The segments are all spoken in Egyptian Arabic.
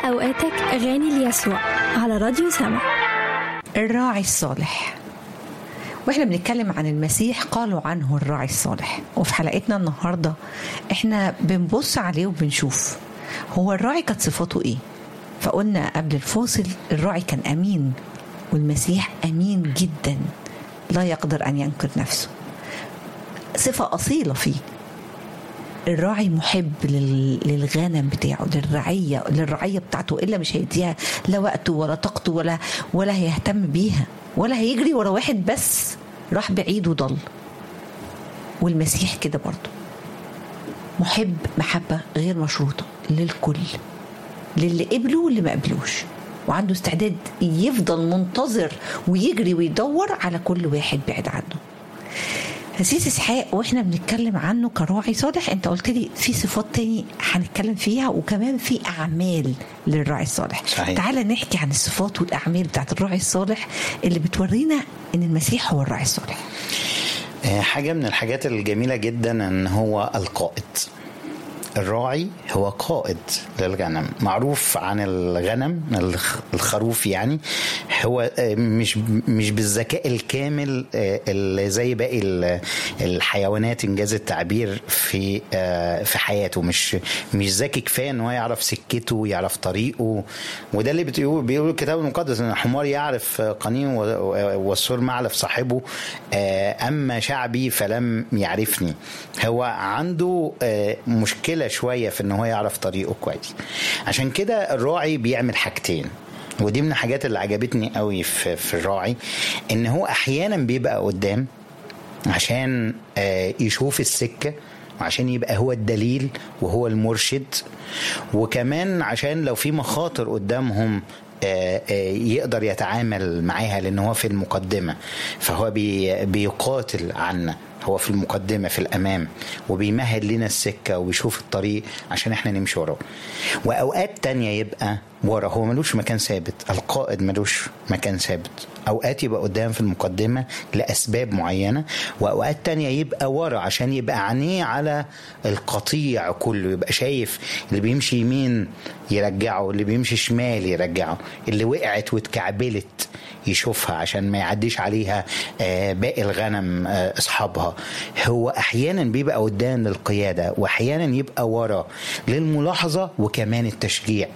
أوقاتك أغاني ليسوع على راديو سما الراعي الصالح واحنا بنتكلم عن المسيح قالوا عنه الراعي الصالح وفي حلقتنا النهارده احنا بنبص عليه وبنشوف هو الراعي كانت صفاته ايه فقلنا قبل الفاصل الراعي كان امين والمسيح امين جدا لا يقدر ان ينكر نفسه صفه اصيله فيه الراعي محب لل- للغنم بتاعه للرعية للرعية بتاعته إلا مش هيديها لا وقته ولا طاقته ولا ولا هيهتم بيها ولا هيجري ورا واحد بس راح بعيد وضل والمسيح كده برضه محب محبة غير مشروطة للكل للي قبله واللي ما قبلوش وعنده استعداد يفضل منتظر ويجري ويدور على كل واحد بعيد عنه أسيس إسحاق وإحنا بنتكلم عنه كراعي صالح أنت قلت لي في صفات تاني هنتكلم فيها وكمان في أعمال للراعي الصالح صحيح. تعالى نحكي عن الصفات والأعمال بتاعت الراعي الصالح اللي بتورينا إن المسيح هو الراعي الصالح آه، حاجة من الحاجات الجميلة جدا ان هو القائد الراعي هو قائد للغنم معروف عن الغنم الخ- الخروف يعني هو آه، مش مش بالذكاء الكامل آه، اللي زي باقي ال- الحيوانات انجاز التعبير في آه، في حياته مش مش ذكي كفايه ان هو يعرف سكته ويعرف طريقه وده اللي بتقول بيقول الكتاب المقدس ان الحمار يعرف قنين و- و- والسور معلف صاحبه آه، اما شعبي فلم يعرفني هو عنده آه، مشكله شويه في ان هو يعرف طريقه كويس عشان كده الراعي بيعمل حاجتين ودي من الحاجات اللي عجبتني قوي في, في الراعي ان هو احيانا بيبقى قدام عشان آه، يشوف السكه وعشان يبقى هو الدليل وهو المرشد وكمان عشان لو في مخاطر قدامهم آه، آه، يقدر يتعامل معاها لان هو في المقدمه فهو بي بيقاتل عنا هو في المقدمة في الأمام وبيمهد لنا السكة وبيشوف الطريق عشان احنا نمشي وراه وأوقات تانية يبقى ورا هو ملوش مكان ثابت القائد ملوش مكان ثابت أوقات يبقى قدام في المقدمة لأسباب معينة وأوقات تانية يبقى ورا عشان يبقى عينيه على القطيع كله يبقى شايف اللي بيمشي يمين يرجعه اللي بيمشي شمال يرجعه اللي وقعت واتكعبلت يشوفها عشان ما يعديش عليها آه، باقي الغنم آه، اصحابها هو احيانا بيبقى قدام للقياده واحيانا يبقى ورا للملاحظه وكمان التشجيع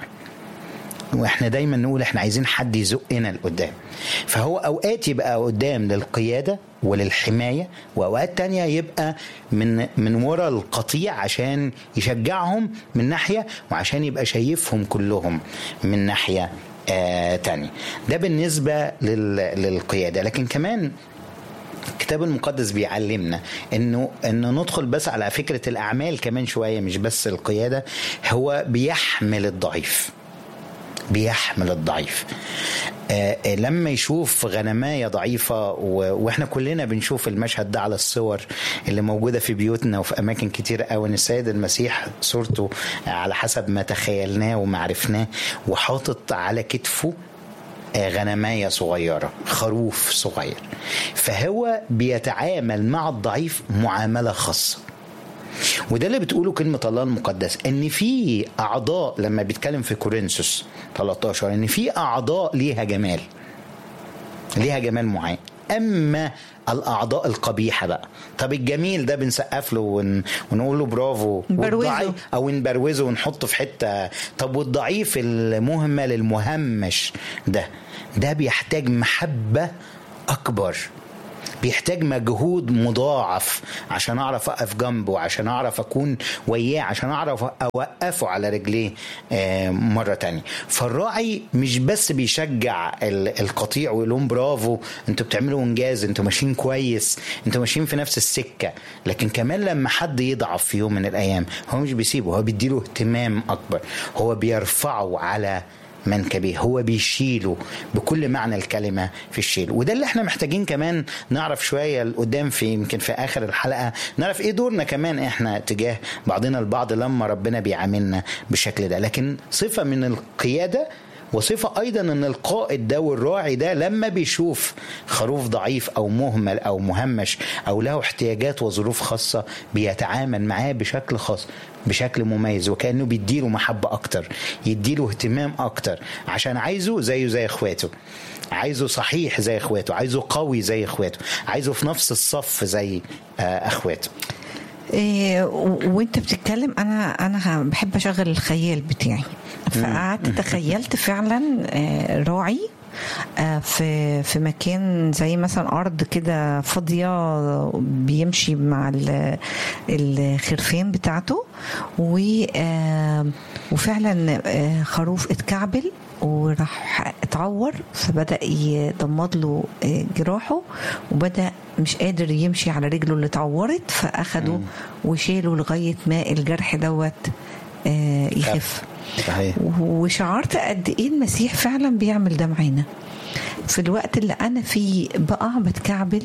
واحنا دايما نقول احنا عايزين حد يزقنا لقدام فهو اوقات يبقى قدام للقياده وللحمايه واوقات تانية يبقى من من ورا القطيع عشان يشجعهم من ناحيه وعشان يبقى شايفهم كلهم من ناحيه آه تانية ده بالنسبه لل للقياده لكن كمان الكتاب المقدس بيعلمنا انه انه ندخل بس على فكره الاعمال كمان شويه مش بس القياده هو بيحمل الضعيف بيحمل الضعيف آه آه، لما يشوف غنمايه ضعيفه و- واحنا كلنا بنشوف المشهد ده على الصور اللي موجوده في بيوتنا وفي اماكن كتير قوي ان السيد المسيح صورته على حسب ما تخيلناه وما عرفناه وحاطط على كتفه آه، غنمايه صغيره خروف صغير فهو بيتعامل مع الضعيف معامله خاصه وده اللي بتقوله كلمة الله المقدس ان في اعضاء لما بيتكلم في كورنثوس 13 ان في اعضاء ليها جمال ليها جمال معين اما الاعضاء القبيحه بقى طب الجميل ده بنسقف له ون... ونقول له برافو نبروزه. والضعيف- او نبروزه ونحطه في حته طب والضعيف المهمل المهمش ده ده بيحتاج محبه اكبر بيحتاج مجهود مضاعف عشان اعرف اقف جنبه عشان اعرف اكون وياه عشان اعرف اوقفه على رجليه آه، مره تانية فالراعي مش بس بيشجع ال- القطيع ويقول لهم برافو انتوا بتعملوا انجاز انتوا ماشيين كويس انتوا ماشيين في نفس السكه لكن كمان لما حد يضعف في يوم من الايام هو مش بيسيبه هو بيديله اهتمام اكبر هو بيرفعه على منكبه هو بيشيله بكل معنى الكلمة في الشيل وده اللي احنا محتاجين كمان نعرف شوية لقدام في يمكن في آخر الحلقة نعرف ايه دورنا كمان احنا تجاه بعضنا البعض لما ربنا بيعاملنا بالشكل ده لكن صفة من القيادة وصفة أيضا أن القائد ده والراعي ده لما بيشوف خروف ضعيف أو مهمل أو مهمش أو له احتياجات وظروف خاصة بيتعامل معاه بشكل خاص بشكل مميز وكأنه بيديله محبة أكتر يديله اهتمام أكتر عشان عايزه زيه زي إخواته عايزه صحيح زي إخواته عايزه قوي زي إخواته عايزه في نفس الصف زي آه، إخواته إيه و- وانت بتتكلم انا انا بحب اشغل الخيال بتاعي فقعدت تخيلت فعلا آه، راعي آه، في في مكان زي مثلا ارض كده فاضيه بيمشي مع ال- الخرفان بتاعته و آه، وفعلا آه، خروف اتكعبل وراح اتعور فبدا يضمد له آه، جراحه وبدا مش قادر يمشي على رجله اللي اتعورت فاخده وشاله لغايه ما الجرح دوت آه، يخف صحيح وشعرت قد ايه المسيح فعلا بيعمل ده معانا في الوقت اللي انا فيه بقع بتكعبل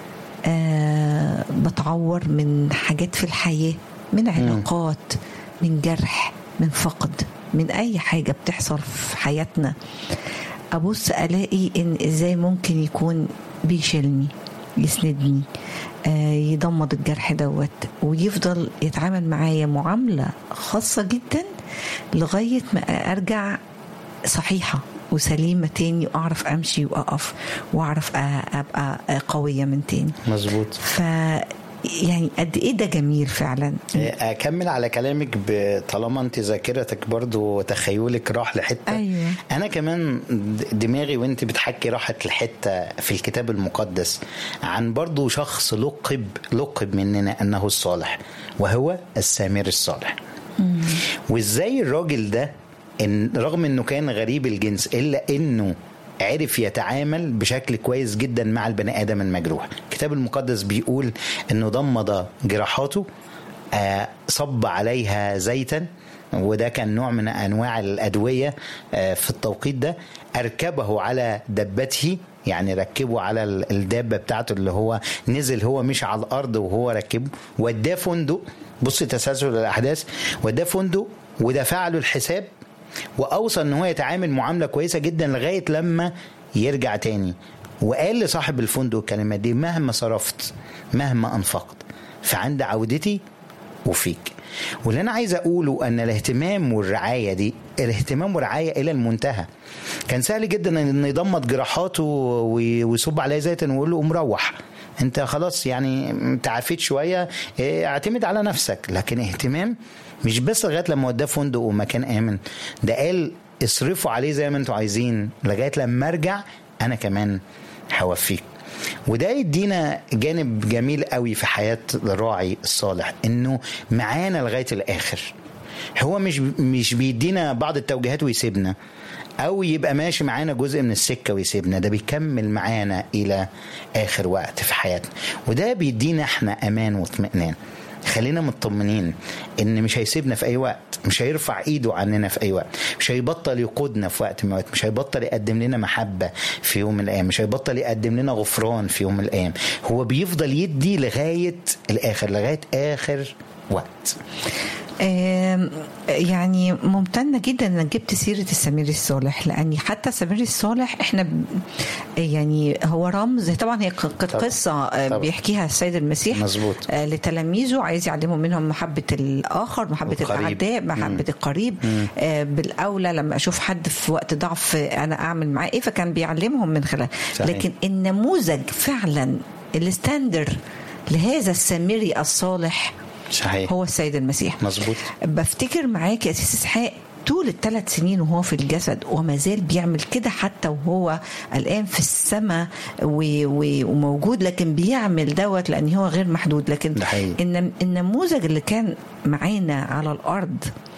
آه بتعور من حاجات في الحياه من علاقات من جرح من فقد من اي حاجه بتحصل في حياتنا ابص الاقي ان ازاي ممكن يكون بيشيلني يسندني آه، يضمد الجرح دوت ويفضل يتعامل معايا معامله خاصه جدا لغايه ما ارجع صحيحه وسليمه تاني واعرف امشي واقف واعرف أ- ابقى قويه من تاني مظبوط ف يعني قد ايه ده جميل فعلا اكمل على كلامك ب- طالما انت ذاكرتك برضو وتخيلك راح لحته أيوة. انا كمان د- دماغي وانت بتحكي راحت لحته في الكتاب المقدس عن برضو شخص لقب لقب مننا انه الصالح وهو السامر الصالح وازاي الراجل ده إن رغم انه كان غريب الجنس الا انه عرف يتعامل بشكل كويس جدا مع البني ادم المجروح الكتاب المقدس بيقول انه ضمد جراحاته آه، صب عليها زيتا وده كان نوع من انواع الادويه آه، في التوقيت ده اركبه على دبته يعني ركبه على ال- الدابه بتاعته اللي هو نزل هو مش على الارض وهو ركبه وداه فندق بص تسلسل الاحداث وداه فندق ودفع له الحساب واوصى ان هو يتعامل معامله كويسه جدا لغايه لما يرجع تاني وقال لصاحب الفندق الكلمات دي مهما صرفت مهما انفقت فعند عودتي وفيك واللي انا عايز اقوله ان الاهتمام والرعايه دي الاهتمام والرعايه الى المنتهى كان سهل جدا ان يضمد جراحاته وي- ويصب عليها زيت ويقول له قوم روح انت خلاص يعني تعافيت شويه اه، اعتمد على نفسك لكن اهتمام مش بس لغايه لما وداه فندق ومكان امن ده قال اصرفوا عليه زي ما انتوا عايزين لغايه لما ارجع انا كمان هوفيك وده يدينا جانب جميل قوي في حياه الراعي الصالح انه معانا لغايه الاخر هو مش مش بيدينا بعض التوجيهات ويسيبنا او يبقى ماشي معانا جزء من السكه ويسيبنا ده بيكمل معانا الى اخر وقت في حياتنا وده بيدينا احنا امان واطمئنان خلينا مطمنين ان مش هيسيبنا في اي وقت مش هيرفع ايده عننا في اي وقت مش هيبطل يقودنا في وقت من الوقت مش هيبطل يقدم لنا محبه في يوم من الايام مش هيبطل يقدم لنا غفران في يوم من الايام هو بيفضل يدي لغايه الاخر لغايه اخر وقت آم، يعني ممتنة جدا انك جبت سيرة السمير الصالح لاني حتى السمير الصالح احنا ب- يعني هو رمز طبعا هي ق- كانت طبعا. قصة آه، طبعا. بيحكيها السيد المسيح مظبوط. آه، لتلاميذه عايز يعلمهم منهم محبة الآخر محبة القريب. الأعداء محبة القريب آه، بالأولى لما أشوف حد في وقت ضعف آه، أنا أعمل معاه إيه فكان بيعلمهم من خلال صحيح. لكن النموذج فعلا الستاندر لهذا السامري الصالح صحيح هو السيد المسيح مظبوط بفتكر معاك يا سيس اسحاق طول الثلاث سنين وهو في الجسد وما زال بيعمل كده حتى وهو الان في السماء و- و- وموجود لكن بيعمل دوت لان هو غير محدود لكن ده حقيقي. النم- النموذج اللي كان معانا على الارض